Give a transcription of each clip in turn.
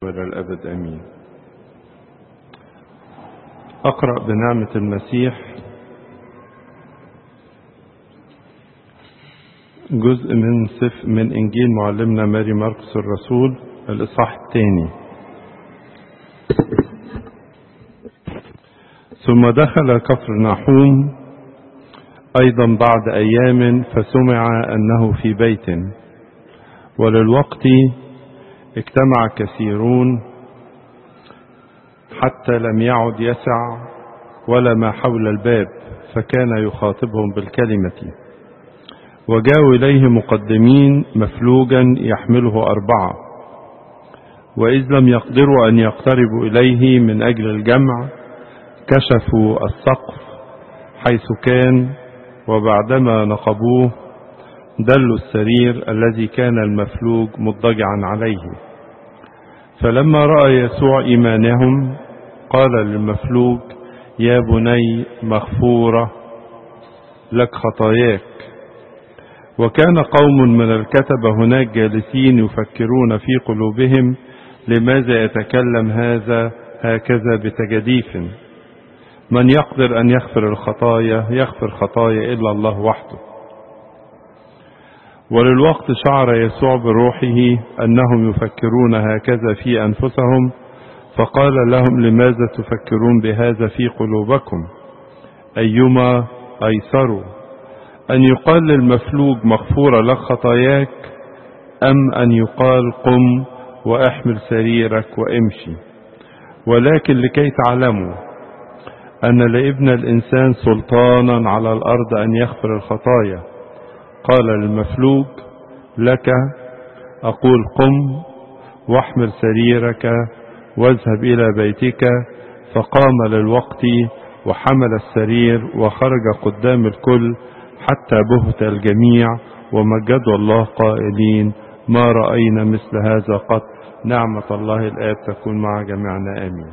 إلى الأبد أمين أقرأ بنعمة المسيح جزء من سف من إنجيل معلمنا ماري ماركس الرسول الإصحاح الثاني ثم دخل كفر نحوم أيضا بعد أيام فسمع أنه في بيت وللوقت اجتمع كثيرون حتى لم يعد يسع ولا ما حول الباب فكان يخاطبهم بالكلمة وجاءوا إليه مقدمين مفلوجا يحمله أربعة وإذ لم يقدروا أن يقتربوا إليه من أجل الجمع كشفوا السقف حيث كان وبعدما نقبوه دلوا السرير الذي كان المفلوج مضطجعا عليه فلما رأى يسوع إيمانهم قال للمفلوج يا بني مغفورة لك خطاياك وكان قوم من الكتبة هناك جالسين يفكرون في قلوبهم لماذا يتكلم هذا هكذا بتجديف من يقدر أن يغفر الخطايا يغفر خطايا إلا الله وحده وللوقت شعر يسوع بروحه أنهم يفكرون هكذا في أنفسهم فقال لهم لماذا تفكرون بهذا في قلوبكم أيما أيسر أن يقال للمفلوج مغفورة لك خطاياك أم أن يقال قم وأحمل سريرك وامشي ولكن لكي تعلموا أن لابن الإنسان سلطانا على الأرض أن يغفر الخطايا قال للمفلوج لك أقول قم واحمل سريرك واذهب إلى بيتك فقام للوقت وحمل السرير وخرج قدام الكل حتى بهت الجميع ومجدوا الله قائلين ما رأينا مثل هذا قط نعمة الله الآب تكون مع جميعنا آمين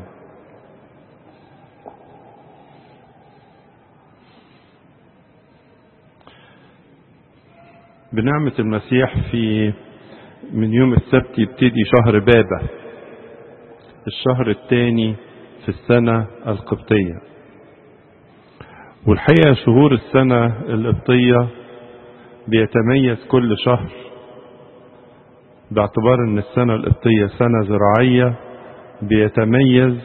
بنعمة المسيح في من يوم السبت يبتدي شهر بابا الشهر الثاني في السنة القبطية والحقيقة شهور السنة القبطية بيتميز كل شهر باعتبار ان السنة القبطية سنة زراعية بيتميز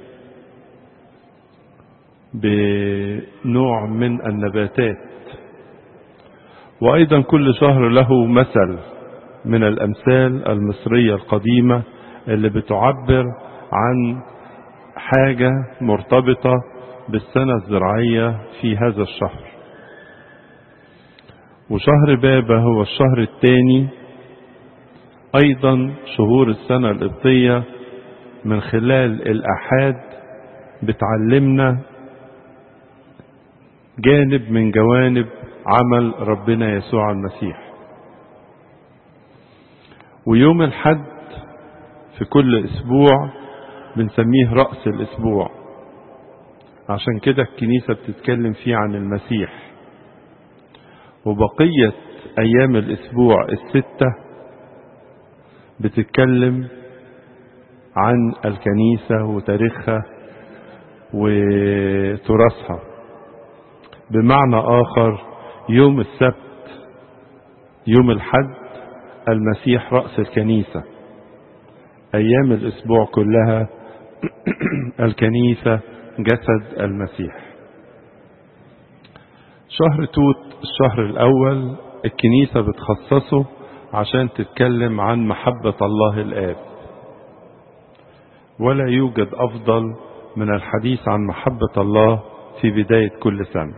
بنوع من النباتات وايضا كل شهر له مثل من الامثال المصرية القديمة اللي بتعبر عن حاجة مرتبطة بالسنة الزراعية في هذا الشهر وشهر بابا هو الشهر الثاني ايضا شهور السنة القبطية من خلال الاحاد بتعلمنا جانب من جوانب عمل ربنا يسوع المسيح ويوم الحد في كل اسبوع بنسميه رأس الاسبوع عشان كده الكنيسة بتتكلم فيه عن المسيح وبقية ايام الاسبوع الستة بتتكلم عن الكنيسة وتاريخها وتراثها بمعنى آخر يوم السبت يوم الحد المسيح رأس الكنيسة أيام الأسبوع كلها الكنيسة جسد المسيح شهر توت الشهر الأول الكنيسة بتخصصه عشان تتكلم عن محبة الله الآب ولا يوجد أفضل من الحديث عن محبة الله في بداية كل سنة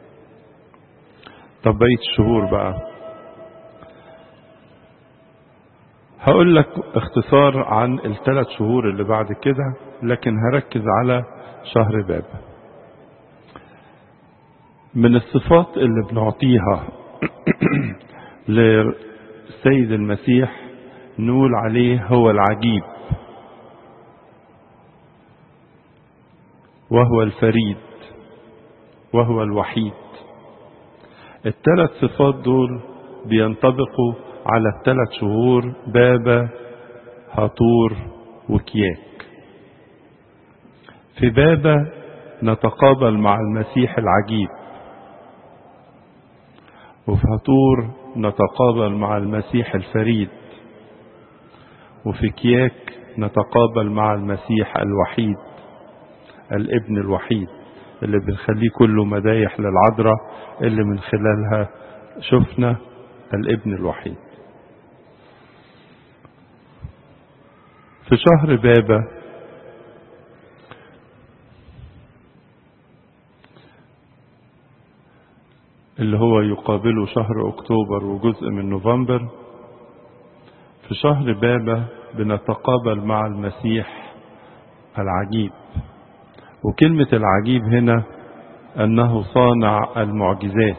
طب بقية الشهور بقى هقول لك اختصار عن الثلاث شهور اللي بعد كده لكن هركز على شهر باب من الصفات اللي بنعطيها للسيد المسيح نقول عليه هو العجيب وهو الفريد وهو الوحيد الثلاث صفات دول بينطبقوا على الثلاث شهور بابا هطور وكياك في بابا نتقابل مع المسيح العجيب وفي هطور نتقابل مع المسيح الفريد وفي كياك نتقابل مع المسيح الوحيد الابن الوحيد اللي بنخليه كله مدايح للعذراء اللي من خلالها شفنا الابن الوحيد في شهر بابا اللي هو يقابله شهر أكتوبر وجزء من نوفمبر في شهر بابا بنتقابل مع المسيح العجيب وكلمة العجيب هنا أنه صانع المعجزات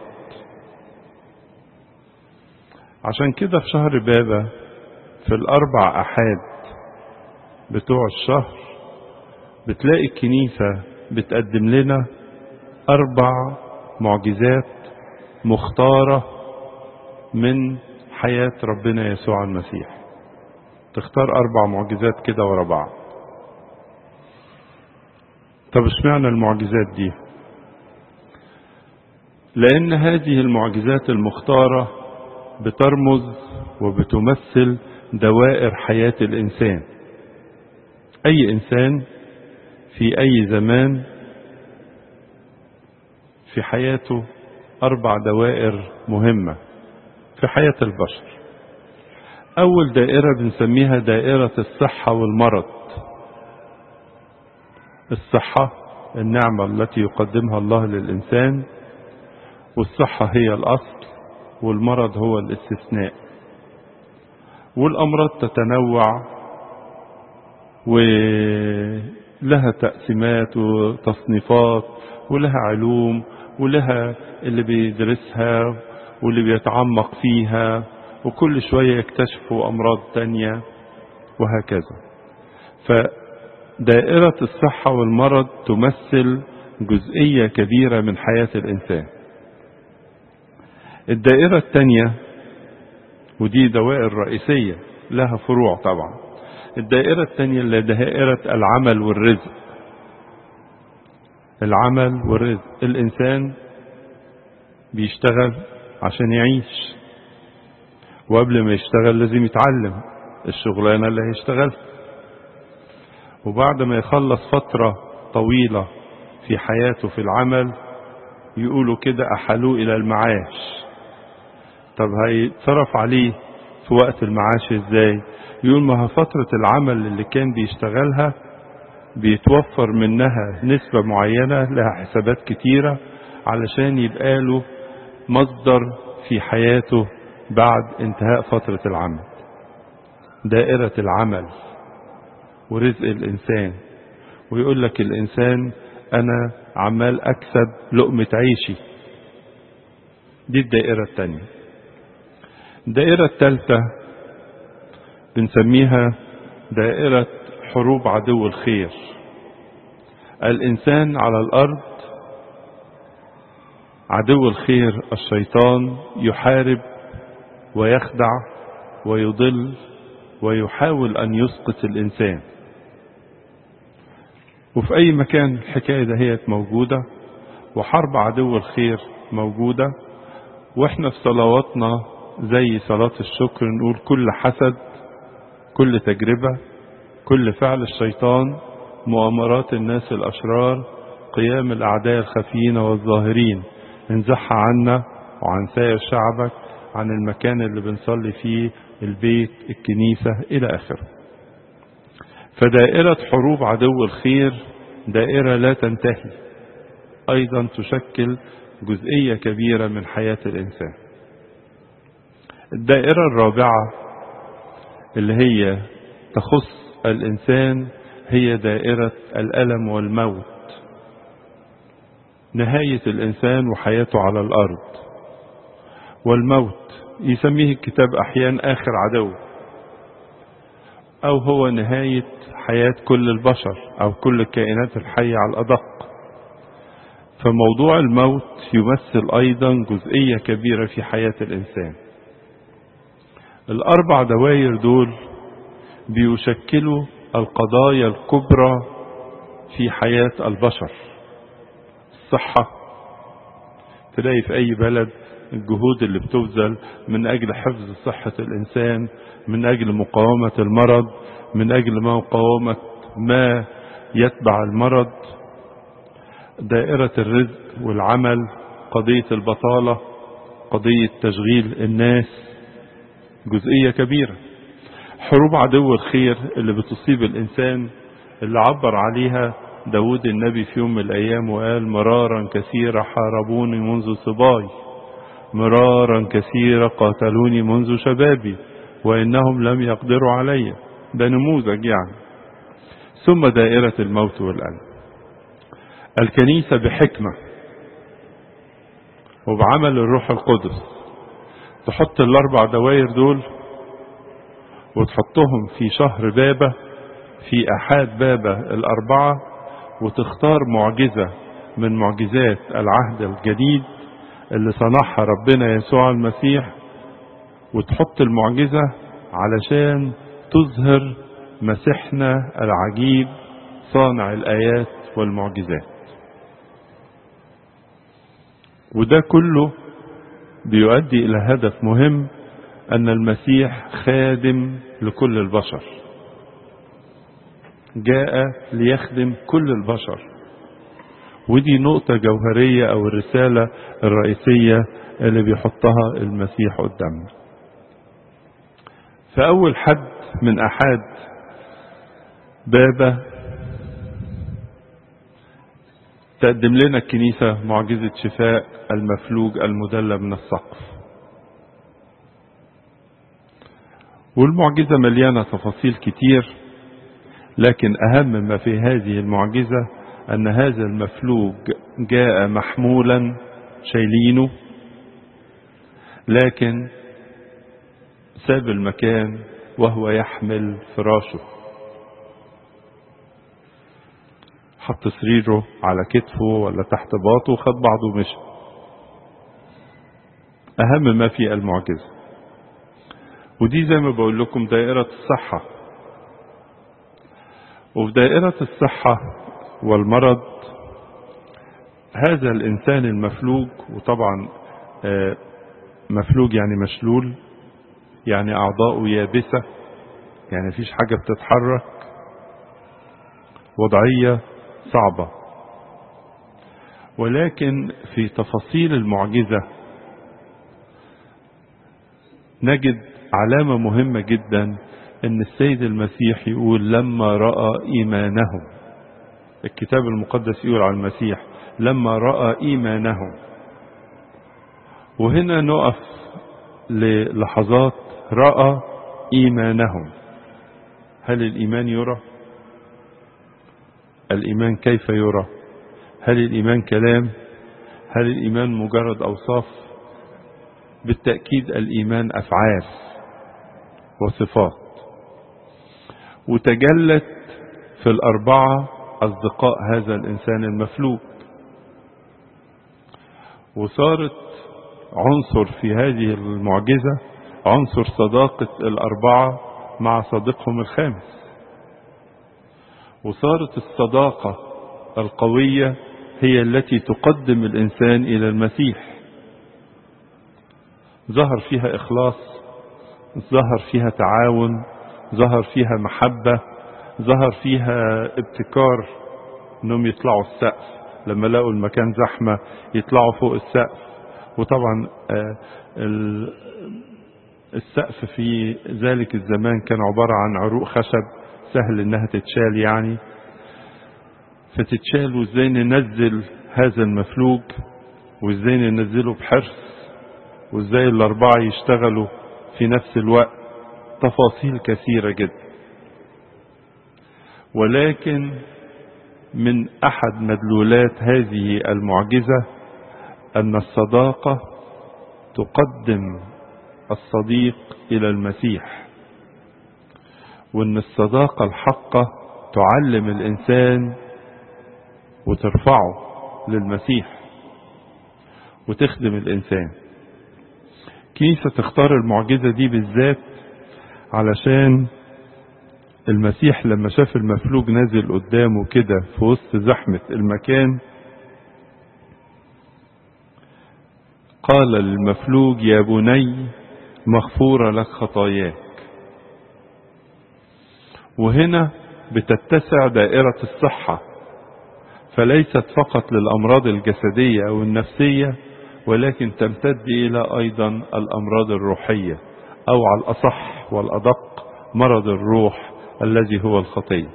عشان كده في شهر بابا في الأربع أحاد بتوع الشهر بتلاقي الكنيسة بتقدم لنا أربع معجزات مختارة من حياة ربنا يسوع المسيح تختار أربع معجزات كده ورا بعض طب اشمعنى المعجزات دي لأن هذه المعجزات المختارة بترمز وبتمثل دوائر حياة الإنسان أي إنسان في أي زمان في حياته أربع دوائر مهمة في حياة البشر أول دائرة بنسميها دائرة الصحة والمرض الصحة النعمة التي يقدمها الله للإنسان والصحة هي الأصل والمرض هو الاستثناء والأمراض تتنوع ولها تقسيمات وتصنيفات ولها علوم ولها اللي بيدرسها واللي بيتعمق فيها وكل شوية يكتشفوا أمراض تانية وهكذا فدائرة الصحة والمرض تمثل جزئية كبيرة من حياة الإنسان الدائرة الثانية ودي دوائر رئيسية لها فروع طبعا الدائرة الثانية اللي دائرة العمل والرزق العمل والرزق الإنسان بيشتغل عشان يعيش وقبل ما يشتغل لازم يتعلم الشغلانة اللي هيشتغلها وبعد ما يخلص فترة طويلة في حياته في العمل يقولوا كده أحلوه إلى المعاش طب هيتصرف عليه في وقت المعاش ازاي يقول ما فترة العمل اللي كان بيشتغلها بيتوفر منها نسبة معينة لها حسابات كتيرة علشان يبقى له مصدر في حياته بعد انتهاء فترة العمل دائرة العمل ورزق الإنسان ويقول لك الإنسان أنا عمال أكسب لقمة عيشي دي الدائرة الثانية الدائرة الثالثة بنسميها دائرة حروب عدو الخير الإنسان على الأرض عدو الخير الشيطان يحارب ويخدع ويضل ويحاول أن يسقط الإنسان وفي أي مكان الحكاية دهيت موجودة وحرب عدو الخير موجودة واحنا في صلواتنا زي صلاة الشكر نقول كل حسد كل تجربة كل فعل الشيطان مؤامرات الناس الأشرار قيام الأعداء الخفيين والظاهرين انزحها عنا وعن سائر شعبك عن المكان اللي بنصلي فيه البيت الكنيسة إلى آخره فدائرة حروب عدو الخير دائرة لا تنتهي أيضا تشكل جزئية كبيرة من حياة الإنسان الدائرة الرابعة اللي هي تخص الإنسان هي دائرة الألم والموت نهاية الإنسان وحياته على الأرض والموت يسميه الكتاب أحيانا آخر عدو أو هو نهاية حياة كل البشر أو كل الكائنات الحية على الأدق فموضوع الموت يمثل أيضا جزئية كبيرة في حياة الإنسان الأربع دوائر دول بيشكلوا القضايا الكبرى في حياة البشر الصحة تلاقي في أي بلد الجهود اللي بتبذل من أجل حفظ صحة الإنسان من أجل مقاومة المرض من أجل مقاومة ما يتبع المرض دائرة الرزق والعمل قضية البطالة قضية تشغيل الناس جزئية كبيرة حروب عدو الخير اللي بتصيب الإنسان اللي عبر عليها داود النبي في يوم من الأيام وقال مرارا كثيرة حاربوني منذ صباي مرارا كثيرة قاتلوني منذ شبابي وإنهم لم يقدروا علي ده نموذج يعني ثم دائرة الموت والألم الكنيسة بحكمة وبعمل الروح القدس تحط الأربع دوائر دول وتحطهم في شهر بابا في أحاد بابا الأربعة وتختار معجزة من معجزات العهد الجديد اللي صنعها ربنا يسوع المسيح وتحط المعجزة علشان تظهر مسيحنا العجيب صانع الآيات والمعجزات وده كله بيؤدي إلى هدف مهم أن المسيح خادم لكل البشر جاء ليخدم كل البشر ودي نقطة جوهرية أو الرسالة الرئيسية اللي بيحطها المسيح قدامنا فأول حد من أحد بابا تقدم لنا الكنيسة معجزة شفاء المفلوج المدلى من السقف والمعجزة مليانة تفاصيل كتير لكن أهم ما في هذه المعجزة أن هذا المفلوج جاء محمولا شايلينه لكن ساب المكان وهو يحمل فراشه حط سريره على كتفه ولا تحت باطه وخد بعضه ومشي أهم ما في المعجزة ودي زي ما بقول لكم دائرة الصحة وفي دائرة الصحة والمرض هذا الإنسان المفلوج وطبعا مفلوج يعني مشلول يعني أعضاؤه يابسة يعني مفيش حاجة بتتحرك وضعية صعبة ولكن في تفاصيل المعجزة نجد علامة مهمة جدا ان السيد المسيح يقول لما رأى ايمانهم الكتاب المقدس يقول على المسيح لما رأى ايمانهم وهنا نقف للحظات رأى ايمانهم هل الايمان يرى الايمان كيف يرى هل الايمان كلام هل الايمان مجرد اوصاف بالتأكيد الايمان افعال وصفات وتجلت في الأربعة أصدقاء هذا الإنسان المفلوج وصارت عنصر في هذه المعجزة عنصر صداقة الأربعة مع صديقهم الخامس وصارت الصداقة القوية هي التي تقدم الإنسان إلى المسيح ظهر فيها إخلاص ظهر فيها تعاون ظهر فيها محبة ظهر فيها ابتكار انهم يطلعوا السقف لما لقوا المكان زحمة يطلعوا فوق السقف وطبعا السقف في ذلك الزمان كان عبارة عن عروق خشب سهل انها تتشال يعني فتتشال وازاي ننزل هذا المفلوج وازاي ننزله بحرص وازاي الاربعة يشتغلوا في نفس الوقت تفاصيل كثيرة جدا ولكن من أحد مدلولات هذه المعجزة أن الصداقة تقدم الصديق إلى المسيح وأن الصداقة الحقة تعلم الإنسان وترفعه للمسيح وتخدم الإنسان كنيسة تختار المعجزة دي بالذات علشان المسيح لما شاف المفلوج نازل قدامه كده في وسط زحمة المكان قال للمفلوج يا بني مغفورة لك خطاياك وهنا بتتسع دائرة الصحة فليست فقط للأمراض الجسدية أو النفسية ولكن تمتد إلى أيضا الأمراض الروحية أو على الأصح والأدق مرض الروح الذي هو الخطية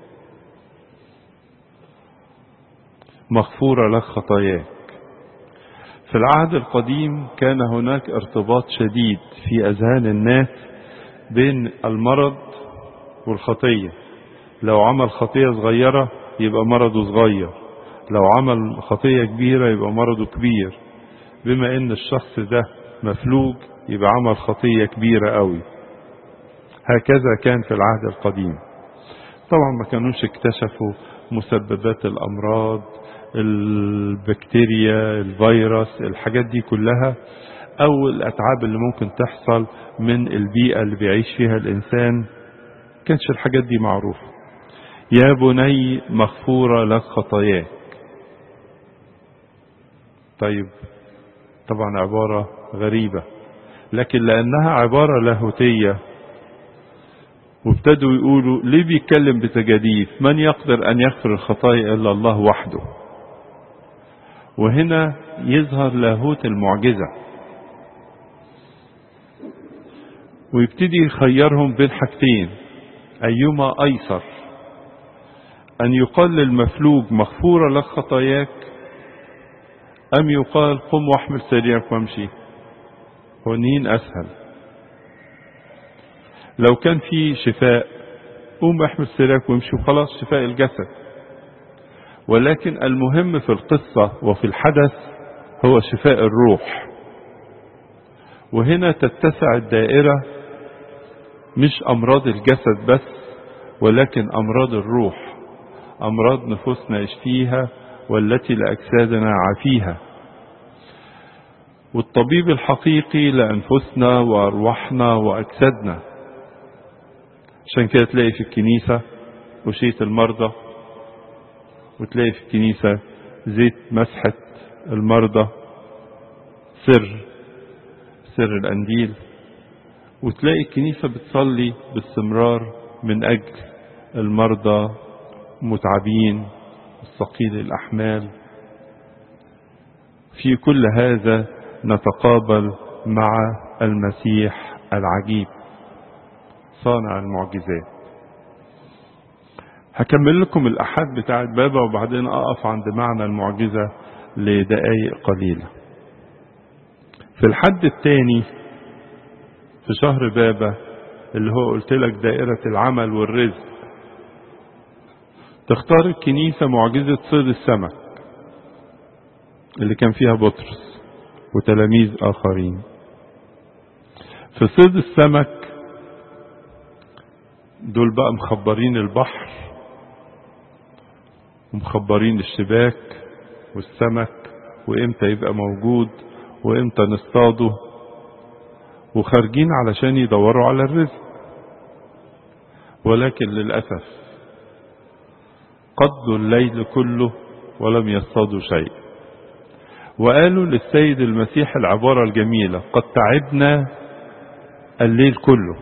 مغفورة لك خطاياك في العهد القديم كان هناك ارتباط شديد في أذهان الناس بين المرض والخطية لو عمل خطية صغيرة يبقى مرضه صغير لو عمل خطية كبيرة يبقى مرضه كبير بما ان الشخص ده مفلوج يبقى عمل خطية كبيرة قوي هكذا كان في العهد القديم طبعا ما كانوش اكتشفوا مسببات الامراض البكتيريا الفيروس الحاجات دي كلها او الاتعاب اللي ممكن تحصل من البيئة اللي بيعيش فيها الانسان كانش الحاجات دي معروفة يا بني مغفورة لك خطاياك طيب طبعا عبارة غريبة لكن لأنها عبارة لاهوتية وابتدوا يقولوا ليه بيتكلم بتجاديف من يقدر أن يغفر الخطايا إلا الله وحده وهنا يظهر لاهوت المعجزة ويبتدي يخيرهم بين حاجتين أيما أيسر أن يقال للمفلوج مغفورة لك خطاياك أم يقال قم واحمل سريرك وامشي هونين أسهل لو كان في شفاء قوم احمل سريرك وامشي وخلاص شفاء الجسد ولكن المهم في القصة وفي الحدث هو شفاء الروح وهنا تتسع الدائرة مش أمراض الجسد بس ولكن أمراض الروح أمراض نفوسنا يشفيها والتي لأجسادنا عافيها والطبيب الحقيقي لأنفسنا وأرواحنا وأجسادنا عشان كده تلاقي في الكنيسة وشية المرضى وتلاقي في الكنيسة زيت مسحة المرضى سر سر الأنديل وتلاقي الكنيسة بتصلي باستمرار من أجل المرضى متعبين الثقيل الأحمال في كل هذا نتقابل مع المسيح العجيب صانع المعجزات هكمل لكم الأحد بتاعت بابا وبعدين أقف عند معنى المعجزة لدقايق قليلة في الحد الثاني في شهر بابا اللي هو قلت لك دائرة العمل والرزق تختار الكنيسة معجزة صيد السمك اللي كان فيها بطرس وتلاميذ آخرين في صيد السمك دول بقى مخبرين البحر ومخبرين الشباك والسمك وامتى يبقى موجود وامتى نصطاده وخارجين علشان يدوروا على الرزق ولكن للأسف قضوا الليل كله ولم يصطادوا شيء وقالوا للسيد المسيح العبارة الجميلة قد تعبنا الليل كله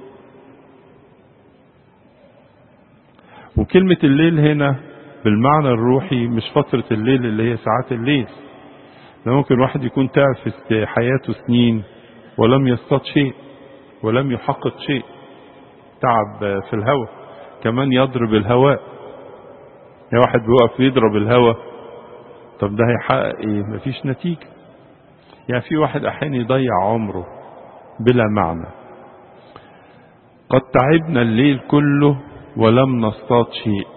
وكلمة الليل هنا بالمعنى الروحي مش فترة الليل اللي هي ساعات الليل ده ممكن واحد يكون تعب في حياته سنين ولم يصطاد شيء ولم يحقق شيء تعب في الهواء كمان يضرب الهواء يا واحد بيقف يضرب الهواء طب ده هيحقق ايه مفيش نتيجة يعني في واحد احيانا يضيع عمره بلا معنى قد تعبنا الليل كله ولم نصطاد شيء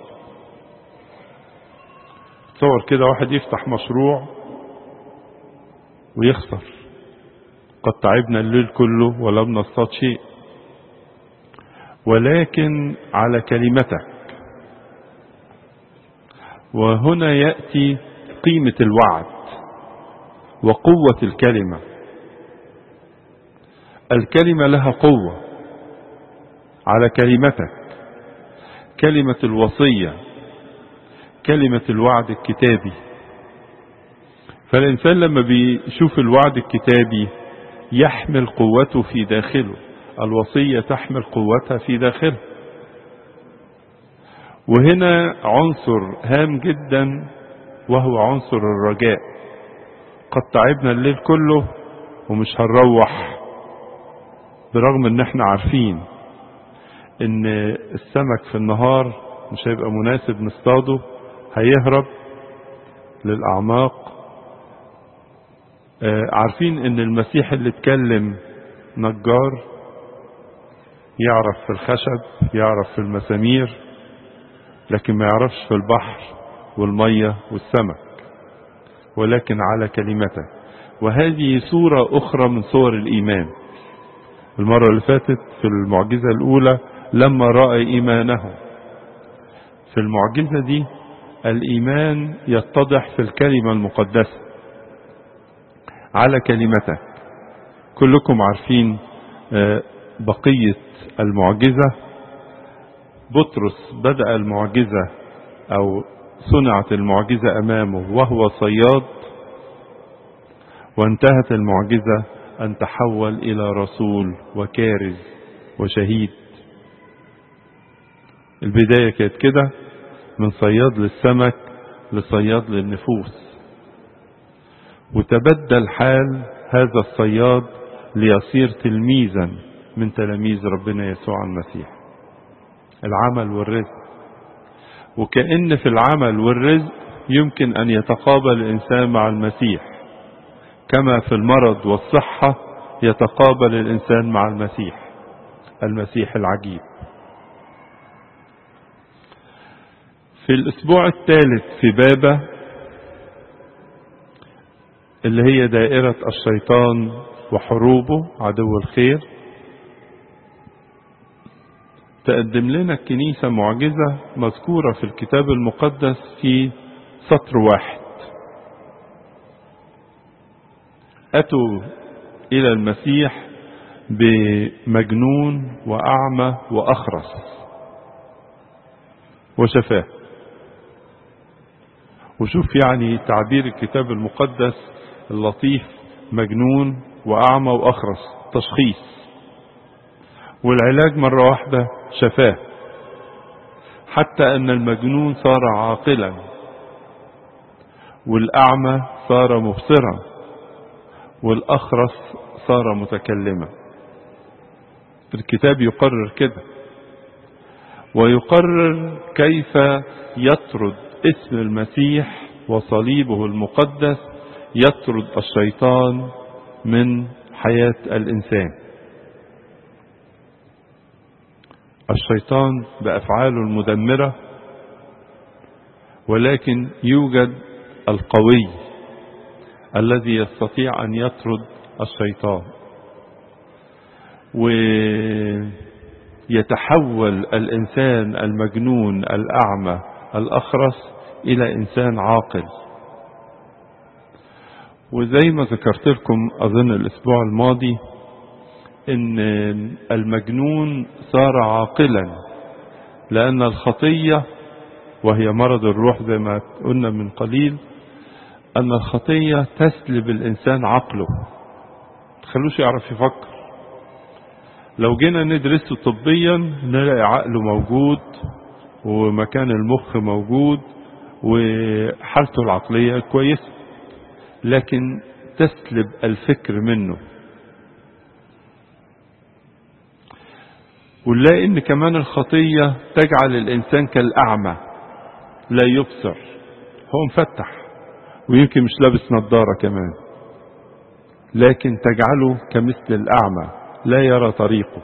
تصور كده واحد يفتح مشروع ويخسر قد تعبنا الليل كله ولم نصطاد شيء ولكن على كلمتك وهنا يأتي قيمة الوعد وقوة الكلمة الكلمة لها قوة على كلمتك كلمة الوصية كلمة الوعد الكتابي فالإنسان لما بيشوف الوعد الكتابي يحمل قوته في داخله الوصية تحمل قوتها في داخله وهنا عنصر هام جدا وهو عنصر الرجاء قد تعبنا الليل كله ومش هنروح برغم ان احنا عارفين ان السمك في النهار مش هيبقى مناسب نصطاده هيهرب للاعماق آه عارفين ان المسيح اللي اتكلم نجار يعرف في الخشب يعرف في المسامير لكن ما يعرفش في البحر والمية والسمك ولكن على كلمته وهذه صورة أخرى من صور الإيمان المرة اللي فاتت في المعجزة الأولى لما رأى إيمانه في المعجزة دي الإيمان يتضح في الكلمة المقدسة على كلمته كلكم عارفين بقية المعجزة بطرس بدأ المعجزة أو صنعت المعجزة أمامه وهو صياد وانتهت المعجزة أن تحول إلى رسول وكارز وشهيد البداية كانت كده من صياد للسمك لصياد للنفوس وتبدل حال هذا الصياد ليصير تلميذا من تلاميذ ربنا يسوع المسيح العمل والرزق وكأن في العمل والرزق يمكن أن يتقابل الإنسان مع المسيح كما في المرض والصحة يتقابل الإنسان مع المسيح المسيح العجيب في الأسبوع الثالث في بابا اللي هي دائرة الشيطان وحروبه عدو الخير تقدم لنا الكنيسة معجزة مذكورة في الكتاب المقدس في سطر واحد أتوا إلى المسيح بمجنون وأعمى وأخرس وشفاه وشوف يعني تعبير الكتاب المقدس اللطيف مجنون وأعمى وأخرس تشخيص والعلاج مرة واحدة شفاه حتى أن المجنون صار عاقلا والأعمى صار مبصرا والأخرس صار متكلما الكتاب يقرر كده ويقرر كيف يطرد اسم المسيح وصليبه المقدس يطرد الشيطان من حياة الإنسان الشيطان بأفعاله المدمرة ولكن يوجد القوي الذي يستطيع أن يطرد الشيطان ويتحول الإنسان المجنون الأعمى الأخرس إلى إنسان عاقل وزي ما ذكرت لكم أظن الأسبوع الماضي إن المجنون صار عاقلا لأن الخطية وهي مرض الروح زي ما قلنا من قليل أن الخطية تسلب الإنسان عقله تخلوش يعرف يفكر لو جينا ندرسه طبيا نلاقي عقله موجود ومكان المخ موجود وحالته العقلية كويسة لكن تسلب الفكر منه ونلاقي ان كمان الخطية تجعل الانسان كالاعمى لا يبصر هو مفتح ويمكن مش لابس نظارة كمان لكن تجعله كمثل الاعمى لا يرى طريقه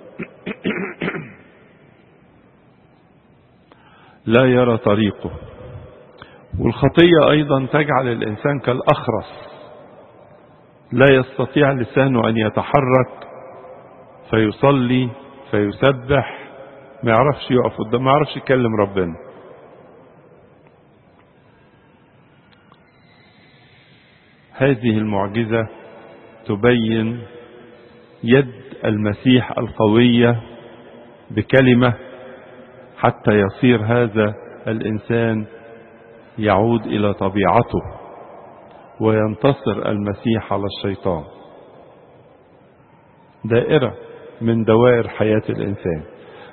لا يرى طريقه والخطية أيضا تجعل الإنسان كالأخرس لا يستطيع لسانه أن يتحرك فيصلي فيسبح ما يعرفش يقف قدام ما يعرفش يكلم ربنا هذه المعجزة تبين يد المسيح القوية بكلمة حتى يصير هذا الإنسان يعود إلى طبيعته وينتصر المسيح على الشيطان دائرة من دوائر حياة الإنسان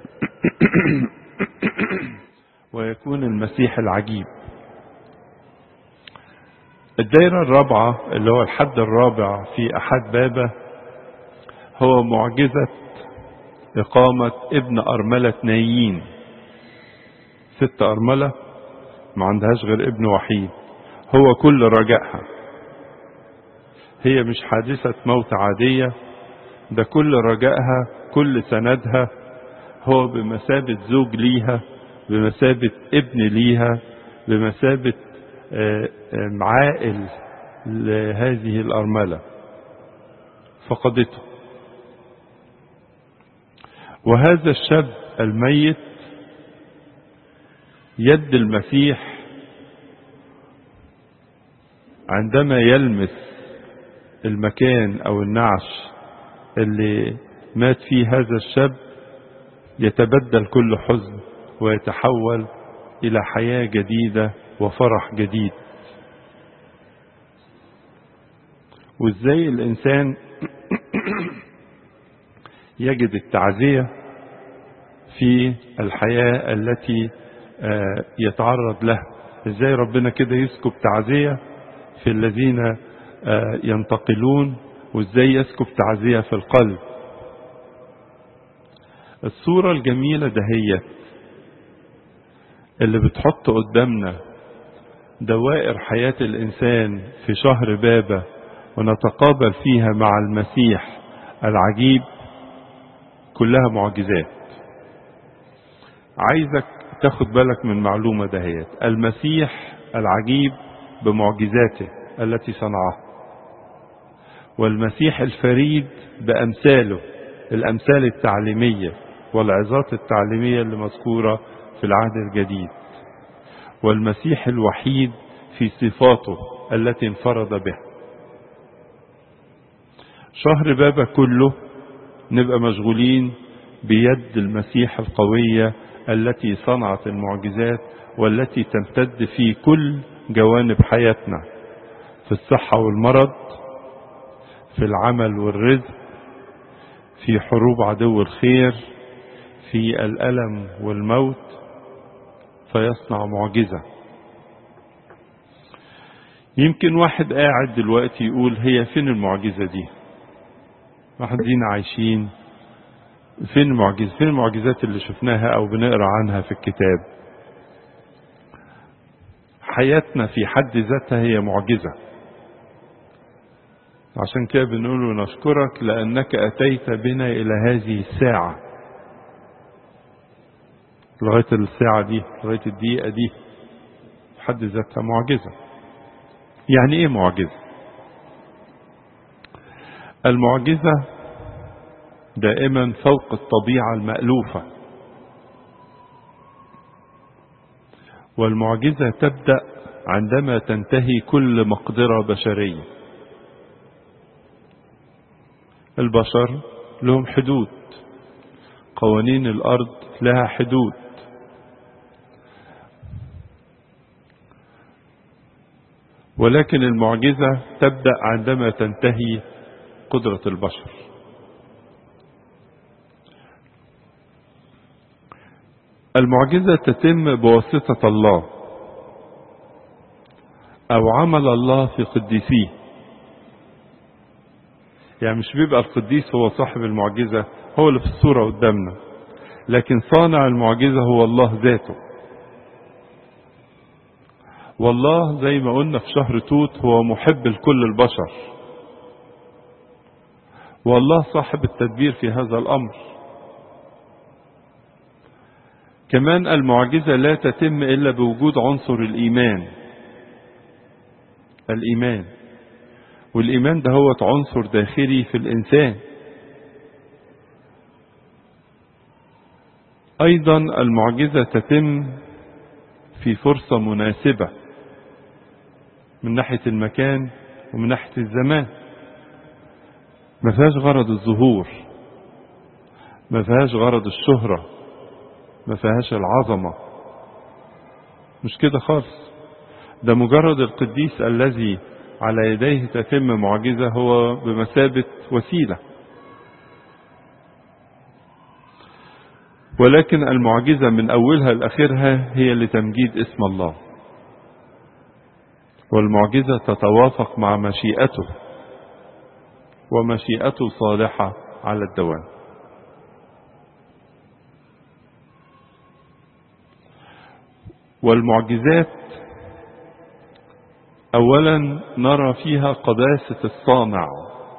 ويكون المسيح العجيب الدائرة الرابعة اللي هو الحد الرابع في أحد بابه هو معجزة إقامة ابن أرملة نايين ست أرملة ما عندهاش غير ابن وحيد هو كل رجائها هي مش حادثة موت عادية ده كل رجائها كل سندها هو بمثابة زوج ليها بمثابة ابن ليها بمثابة عائل لهذه الأرملة فقدته وهذا الشاب الميت يد المسيح عندما يلمس المكان او النعش اللي مات فيه هذا الشاب يتبدل كل حزن ويتحول الى حياة جديدة وفرح جديد وازاي الانسان يجد التعزية في الحياة التي يتعرض لها ازاي ربنا كده يسكب تعزية في الذين ينتقلون وازاي يسكب تعزية في القلب الصورة الجميلة دهيت اللي بتحط قدامنا دوائر حياة الإنسان في شهر بابا ونتقابل فيها مع المسيح العجيب كلها معجزات عايزك تاخد بالك من معلومة دهيت المسيح العجيب بمعجزاته التي صنعها والمسيح الفريد بأمثاله الأمثال التعليمية والعظات التعليمية اللي مذكورة في العهد الجديد والمسيح الوحيد في صفاته التي انفرد بها شهر بابا كله نبقى مشغولين بيد المسيح القوية التي صنعت المعجزات والتي تمتد في كل جوانب حياتنا في الصحة والمرض في العمل والرزق في حروب عدو الخير في الألم والموت فيصنع معجزة يمكن واحد قاعد دلوقتي يقول هي فين المعجزة دي واحد دينا عايشين فين المعجزة فين المعجزات اللي شفناها او بنقرا عنها في الكتاب حياتنا في حد ذاتها هي معجزة عشان كده بنقول له نشكرك لأنك أتيت بنا إلى هذه الساعة لغاية الساعة دي لغاية الدقيقة دي في حد ذاتها معجزة يعني إيه معجزة المعجزة دائما فوق الطبيعة المألوفة والمعجزة تبدأ عندما تنتهي كل مقدرة بشرية البشر لهم حدود قوانين الأرض لها حدود ولكن المعجزة تبدأ عندما تنتهي قدرة البشر المعجزة تتم بواسطة الله أو عمل الله في قديسيه يعني مش بيبقى القديس هو صاحب المعجزة هو اللي في الصورة قدامنا لكن صانع المعجزة هو الله ذاته والله زي ما قلنا في شهر توت هو محب لكل البشر والله صاحب التدبير في هذا الأمر كمان المعجزة لا تتم إلا بوجود عنصر الإيمان الإيمان والإيمان ده هو عنصر داخلي في الإنسان أيضا المعجزة تتم في فرصة مناسبة من ناحية المكان ومن ناحية الزمان ما فيهاش غرض الظهور ما فيهاش غرض الشهرة ما فيهاش العظمة مش كده خالص ده مجرد القديس الذي على يديه تتم معجزة هو بمثابة وسيلة ولكن المعجزة من أولها لآخرها هي لتمجيد اسم الله والمعجزة تتوافق مع مشيئته ومشيئته صالحة على الدوام والمعجزات اولا نرى فيها قداسة الصانع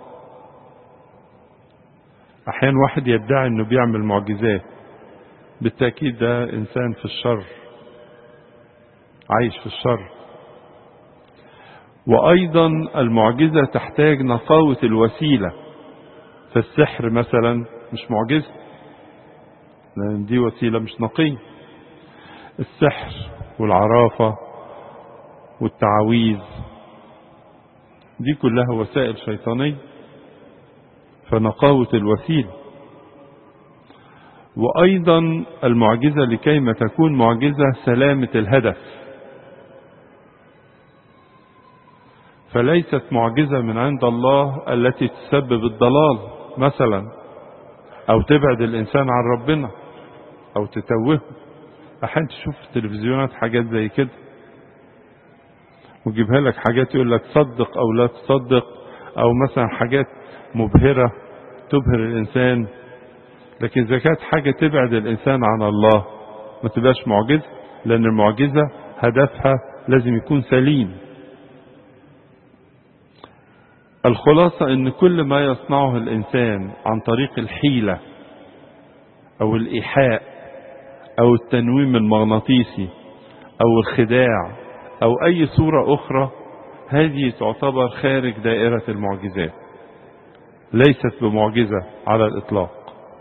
احيانا واحد يدعي انه بيعمل معجزات بالتأكيد ده انسان في الشر عايش في الشر وايضا المعجزة تحتاج نقاوة الوسيلة فالسحر مثلا مش معجزة لان دي وسيلة مش نقية السحر والعرافة والتعاويذ دي كلها وسائل شيطانية فنقاوة الوسيلة وأيضا المعجزة لكيما تكون معجزة سلامة الهدف فليست معجزة من عند الله التي تسبب الضلال مثلا أو تبعد الإنسان عن ربنا أو تتوهه أحيانا تشوف في التلفزيونات حاجات زي كده ويجيبها لك حاجات يقول لك صدق أو لا تصدق أو مثلا حاجات مبهرة تبهر الإنسان لكن إذا كانت حاجة تبعد الإنسان عن الله ما تبقاش معجزة لأن المعجزة هدفها لازم يكون سليم الخلاصة ان كل ما يصنعه الانسان عن طريق الحيلة او الايحاء او التنويم المغناطيسي او الخداع او اي صورة اخرى هذه تعتبر خارج دائرة المعجزات ليست بمعجزة على الاطلاق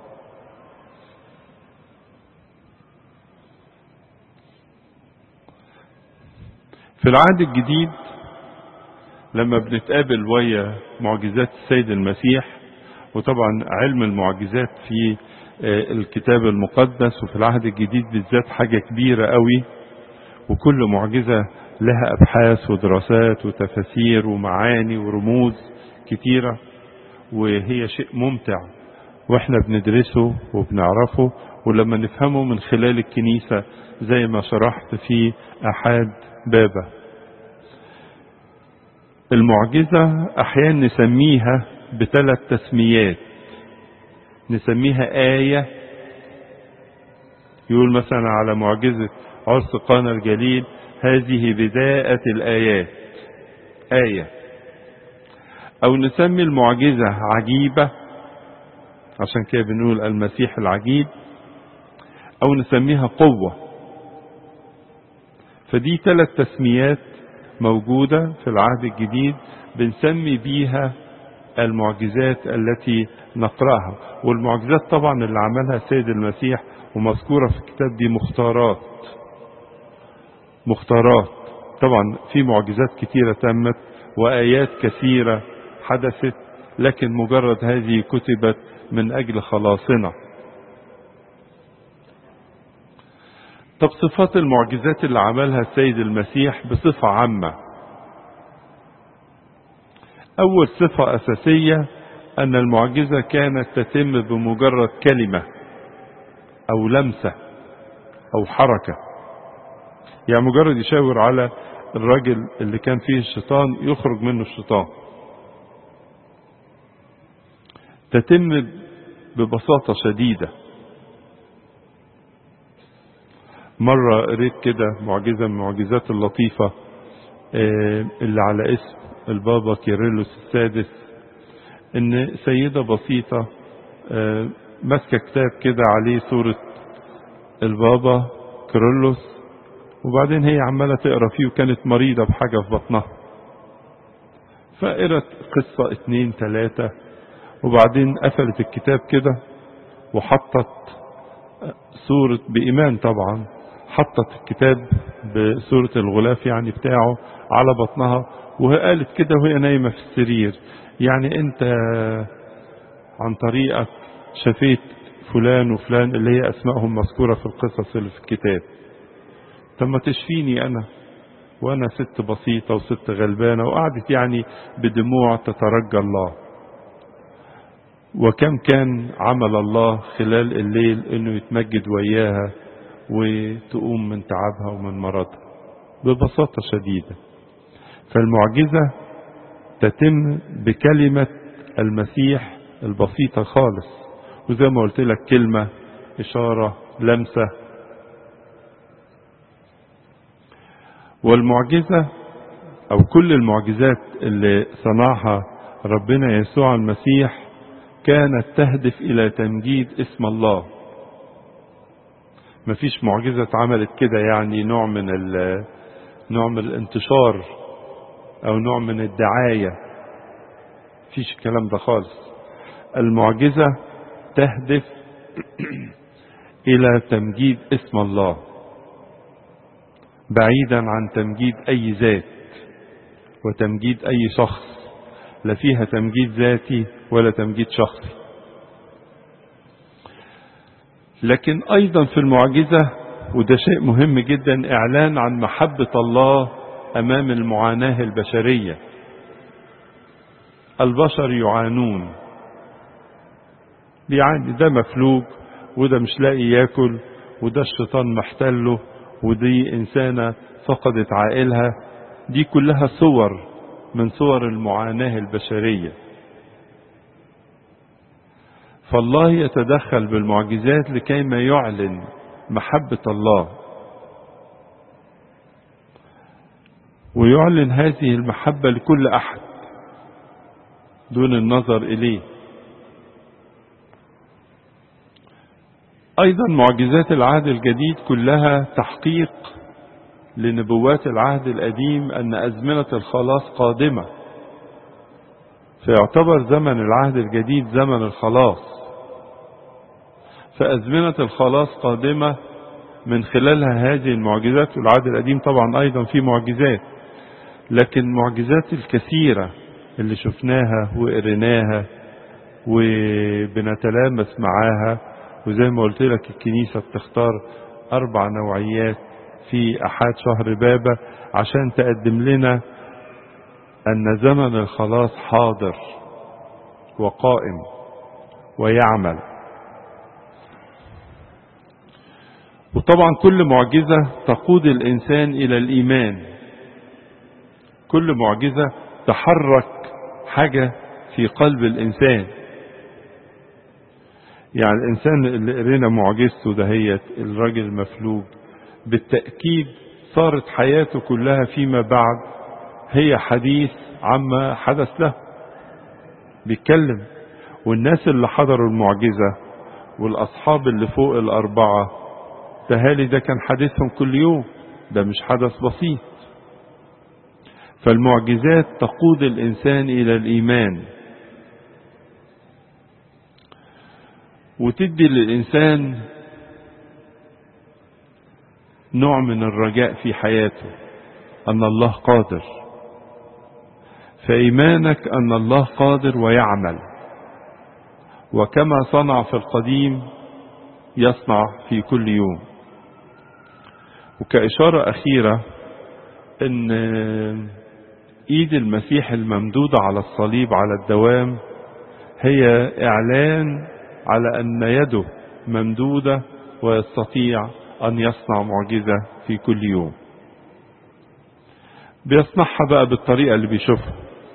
في العهد الجديد لما بنتقابل ويا معجزات السيد المسيح وطبعا علم المعجزات في الكتاب المقدس وفي العهد الجديد بالذات حاجة كبيرة قوي وكل معجزة لها أبحاث ودراسات وتفاسير ومعاني ورموز كتيرة وهي شيء ممتع واحنا بندرسه وبنعرفه ولما نفهمه من خلال الكنيسة زي ما شرحت في أحد بابه المعجزة أحيانا نسميها بثلاث تسميات نسميها آية يقول مثلا على معجزة عرس قانا الجليل هذه بداية الآيات آية أو نسمي المعجزة عجيبة عشان كده بنقول المسيح العجيب أو نسميها قوة فدي ثلاث تسميات موجودة في العهد الجديد بنسمي بيها المعجزات التي نقرأها والمعجزات طبعا اللي عملها السيد المسيح ومذكورة في الكتاب دي مختارات مختارات طبعا في معجزات كثيرة تمت وآيات كثيرة حدثت لكن مجرد هذه كتبت من أجل خلاصنا طب صفات المعجزات اللي عملها السيد المسيح بصفة عامة أول صفة أساسية أن المعجزة كانت تتم بمجرد كلمة أو لمسة أو حركة يعني مجرد يشاور على الراجل اللي كان فيه الشيطان يخرج منه الشيطان تتم ببساطة شديدة مرة قريت كده معجزة من المعجزات اللطيفة اللي على اسم البابا كيرلس السادس ان سيدة بسيطة ماسكة كتاب كده عليه صورة البابا كيرلس وبعدين هي عمالة تقرا فيه وكانت مريضة بحاجة في بطنها فقرت قصة اتنين تلاتة وبعدين قفلت الكتاب كده وحطت صورة بإيمان طبعا حطت الكتاب بصورة الغلاف يعني بتاعه على بطنها وقالت كده وهي نايمة في السرير يعني انت عن طريقك شفيت فلان وفلان اللي هي أسمائهم مذكورة في القصص اللي في الكتاب طب ما تشفيني أنا وأنا ست بسيطة وست غلبانة وقعدت يعني بدموع تترجى الله وكم كان عمل الله خلال الليل انه يتمجد وياها وتقوم من تعبها ومن مرضها ببساطة شديدة فالمعجزة تتم بكلمة المسيح البسيطة خالص وزي ما قلت لك كلمة إشارة لمسة والمعجزة أو كل المعجزات اللي صنعها ربنا يسوع المسيح كانت تهدف إلى تمجيد اسم الله مفيش معجزة اتعملت كده يعني نوع من نوع من الانتشار أو نوع من الدعاية مفيش الكلام ده خالص المعجزة تهدف إلى تمجيد اسم الله بعيدا عن تمجيد أي ذات وتمجيد أي شخص لا فيها تمجيد ذاتي ولا تمجيد شخصي لكن أيضا في المعجزة وده شيء مهم جدا إعلان عن محبة الله أمام المعاناة البشرية البشر يعانون بيعاني ده مفلوج وده مش لاقي ياكل وده الشيطان محتله ودي إنسانة فقدت عائلها دي كلها صور من صور المعاناة البشرية فالله يتدخل بالمعجزات لكي ما يعلن محبة الله ويعلن هذه المحبة لكل أحد دون النظر إليه أيضا معجزات العهد الجديد كلها تحقيق لنبوات العهد القديم أن أزمنة الخلاص قادمة فيعتبر زمن العهد الجديد زمن الخلاص فأزمنة الخلاص قادمة من خلالها هذه المعجزات والعهد القديم طبعا أيضا في معجزات لكن المعجزات الكثيرة اللي شفناها وقريناها وبنتلامس معاها وزي ما قلت لك الكنيسة بتختار أربع نوعيات في أحد شهر بابا عشان تقدم لنا أن زمن الخلاص حاضر وقائم ويعمل وطبعا كل معجزة تقود الإنسان إلى الإيمان كل معجزة تحرك حاجة في قلب الإنسان يعني الإنسان اللي قرينا معجزته دهيت الراجل المفلوج بالتأكيد صارت حياته كلها فيما بعد هي حديث عما حدث له بيتكلم والناس اللي حضروا المعجزة والأصحاب اللي فوق الأربعة تهالي ده كان حديثهم كل يوم ده مش حدث بسيط فالمعجزات تقود الإنسان إلى الإيمان وتدي للإنسان نوع من الرجاء في حياته أن الله قادر فإيمانك أن الله قادر ويعمل وكما صنع في القديم يصنع في كل يوم وكإشارة أخيرة أن إيد المسيح الممدودة على الصليب على الدوام هي إعلان على أن يده ممدودة ويستطيع أن يصنع معجزة في كل يوم بيصنعها بقى بالطريقة اللي بيشوفها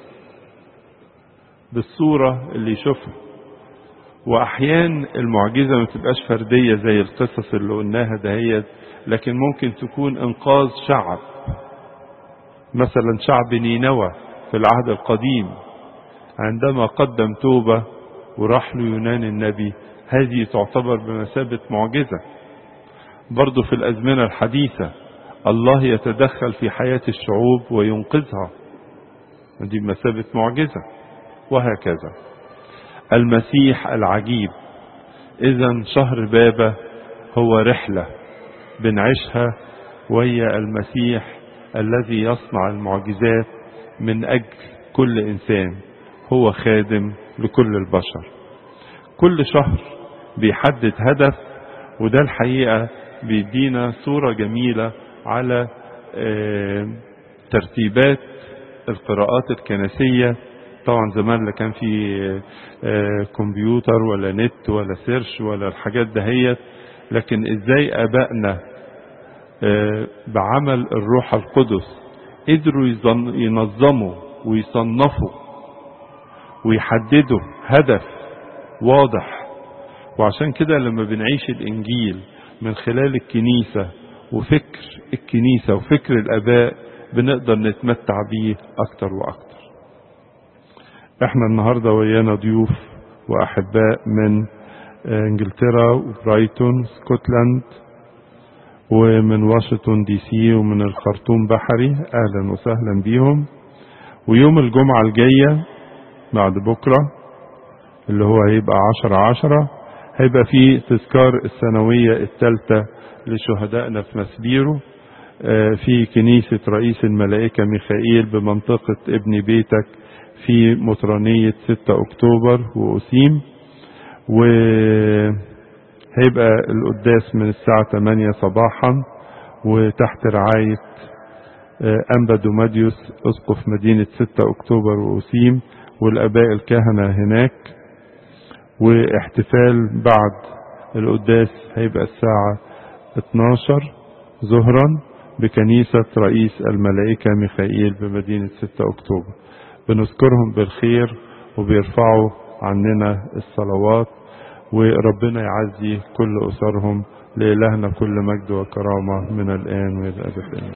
بالصورة اللي يشوفها وأحيان المعجزة ما تبقاش فردية زي القصص اللي قلناها دهيت لكن ممكن تكون إنقاذ شعب مثلا شعب نينوى في العهد القديم عندما قدم توبة وراح له يونان النبي هذه تعتبر بمثابة معجزة برضو في الأزمنة الحديثة الله يتدخل في حياة الشعوب وينقذها دي بمثابة معجزة وهكذا المسيح العجيب إذا شهر بابا هو رحلة بنعيشها وهي المسيح الذي يصنع المعجزات من أجل كل إنسان هو خادم لكل البشر كل شهر بيحدد هدف وده الحقيقة بيدينا صورة جميلة على ترتيبات القراءات الكنسية طبعا زمان لا كان في كمبيوتر ولا نت ولا سيرش ولا الحاجات دهيت لكن ازاي ابائنا بعمل الروح القدس قدروا ينظموا ويصنفوا ويحددوا هدف واضح وعشان كده لما بنعيش الانجيل من خلال الكنيسة وفكر الكنيسة وفكر الاباء بنقدر نتمتع بيه اكتر واكتر احنا النهاردة ويانا ضيوف واحباء من انجلترا وبرايتون سكوتلاند ومن واشنطن دي سي ومن الخرطوم بحري اهلا وسهلا بيهم ويوم الجمعة الجاية بعد بكرة اللي هو هيبقى عشرة عشرة هيبقى فيه تذكار السنوية الثالثة لشهدائنا في مسبيرو في كنيسة رئيس الملائكة ميخائيل بمنطقة ابن بيتك في مطرانية 6 أكتوبر وأسيم وهيبقى القداس من الساعة 8 صباحا وتحت رعاية أنبا دوماديوس أسقف مدينة 6 أكتوبر وأسيم والآباء الكهنة هناك واحتفال بعد القداس هيبقى الساعة 12 ظهرا بكنيسة رئيس الملائكة ميخائيل بمدينة 6 أكتوبر بنذكرهم بالخير وبيرفعوا عننا الصلوات وربنا يعزي كل أسرهم لإلهنا كل مجد وكرامة من الآن وإلى الأبد